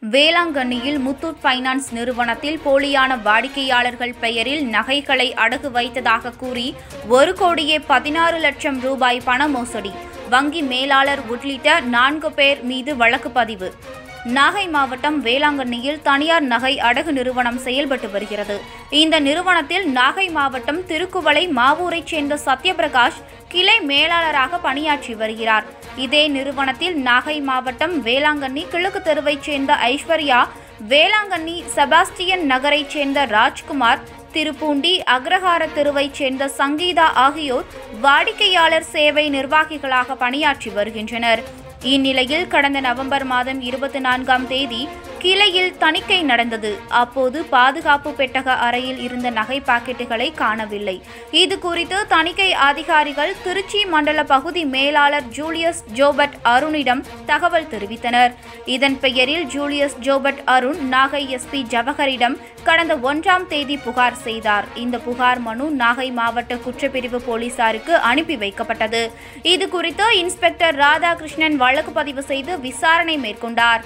வேளாங்கண்ணியில் முத்தூட் ஃபைனான்ஸ் நிறுவனத்தில் போலியான வாடிக்கையாளர்கள் பெயரில் நகைகளை அடகு வைத்ததாக கூறி ஒரு கோடியே பதினாறு லட்சம் ரூபாய் பண மோசடி வங்கி மேலாளர் உள்ளிட்ட நான்கு பேர் மீது வழக்கு பதிவு நாகை மாவட்டம் வேளாங்கண்ணியில் தனியார் நகை அடகு நிறுவனம் செயல்பட்டு வருகிறது இந்த நிறுவனத்தில் நாகை மாவட்டம் திருக்குவளை மாவூரைச் சேர்ந்த சத்யபிரகாஷ் கிளை மேலாளராக பணியாற்றி வருகிறார் இதே நிறுவனத்தில் நாகை மாவட்டம் வேளாங்கண்ணி கிழக்கு தெருவைச் சேர்ந்த ஐஸ்வர்யா வேளாங்கண்ணி செபாஸ்டியன் நகரைச் சேர்ந்த ராஜ்குமார் திருப்பூண்டி அக்ரஹார தெருவைச் சேர்ந்த சங்கீதா ஆகியோர் வாடிக்கையாளர் சேவை நிர்வாகிகளாக பணியாற்றி வருகின்றனர் இந்நிலையில் கடந்த நவம்பர் மாதம் இருபத்தி நான்காம் தேதி கிளையில் தணிக்கை நடந்தது அப்போது பாதுகாப்பு பெட்டக அறையில் இருந்த நகை பாக்கெட்டுகளை காணவில்லை இது குறித்து தணிக்கை அதிகாரிகள் திருச்சி மண்டல பகுதி மேலாளர் ஜூலியஸ் ஜோபட் அருணிடம் தகவல் தெரிவித்தனர் இதன் பெயரில் ஜூலியஸ் ஜோபட் அருண் நாகை எஸ்பி ஜவஹரிடம் கடந்த ஒன்றாம் தேதி புகார் செய்தார் இந்த புகார் மனு நாகை மாவட்ட குற்றப்பிரிவு போலீசாருக்கு அனுப்பி வைக்கப்பட்டது இது குறித்து இன்ஸ்பெக்டர் ராதாகிருஷ்ணன் வழக்கு பதிவு செய்து விசாரணை மேற்கொண்டார்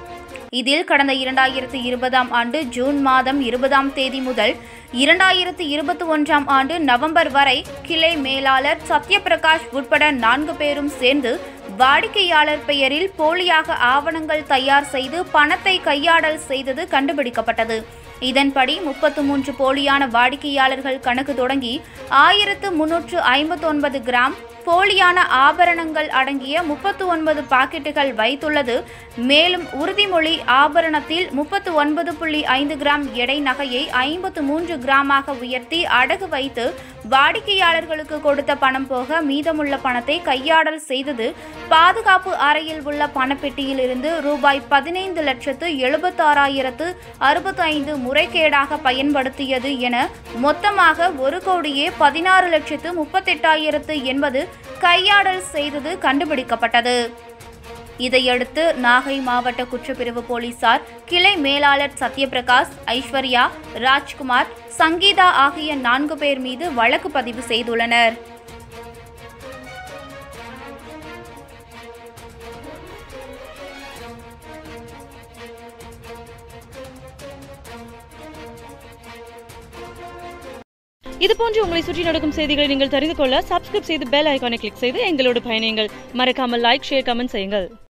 இதில் கடந்த இரண்டாயிரத்து இருபதாம் ஆண்டு ஜூன் மாதம் இருபதாம் தேதி முதல் இரண்டாயிரத்து இருபத்தி ஒன்றாம் ஆண்டு நவம்பர் வரை கிளை மேலாளர் சத்யபிரகாஷ் உட்பட நான்கு பேரும் சேர்ந்து வாடிக்கையாளர் பெயரில் போலியாக ஆவணங்கள் தயார் செய்து பணத்தை கையாடல் செய்தது கண்டுபிடிக்கப்பட்டது இதன்படி முப்பத்து மூன்று போலியான வாடிக்கையாளர்கள் கணக்கு தொடங்கி ஆயிரத்து முன்னூற்று ஐம்பத்தொன்பது கிராம் போலியான ஆபரணங்கள் அடங்கிய முப்பத்து ஒன்பது பாக்கெட்டுகள் வைத்துள்ளது மேலும் உறுதிமொழி ஆபரணத்தில் முப்பத்து ஒன்பது புள்ளி ஐந்து கிராம் எடை நகையை ஐம்பத்து மூன்று கிராமாக உயர்த்தி அடகு வைத்து வாடிக்கையாளர்களுக்கு கொடுத்த பணம் போக மீதமுள்ள பணத்தை கையாடல் செய்தது பாதுகாப்பு அறையில் உள்ள பணப்பெட்டியில் இருந்து ரூபாய் பதினைந்து லட்சத்து எழுபத்தாறாயிரத்து அறுபத்தி ஐந்து முறைகேடாக பயன்படுத்தியது என மொத்தமாக ஒரு கோடியே பதினாறு லட்சத்து முப்பத்தெட்டாயிரத்து எண்பது கையாடல் செய்தது கண்டுபிடிக்கப்பட்டது இதையடுத்து நாகை மாவட்ட குற்றப்பிரிவு போலீசார் கிளை மேலாளர் சத்யபிரகாஷ் ஐஸ்வர்யா ராஜ்குமார் சங்கீதா ஆகிய நான்கு பேர் மீது வழக்கு பதிவு செய்துள்ளனர் இது போன்று உங்களை சுற்றி நடக்கும் செய்திகளை நீங்கள் தெரிந்து கொள்ள சப்ஸ்கிரைப் செய்து பெல் ஐகானை கிளிக் செய்து எங்களோடு பயணியுங்கள் மறக்காமல் லைக் ஷேர் கமெண்ட் செய்யுங்கள்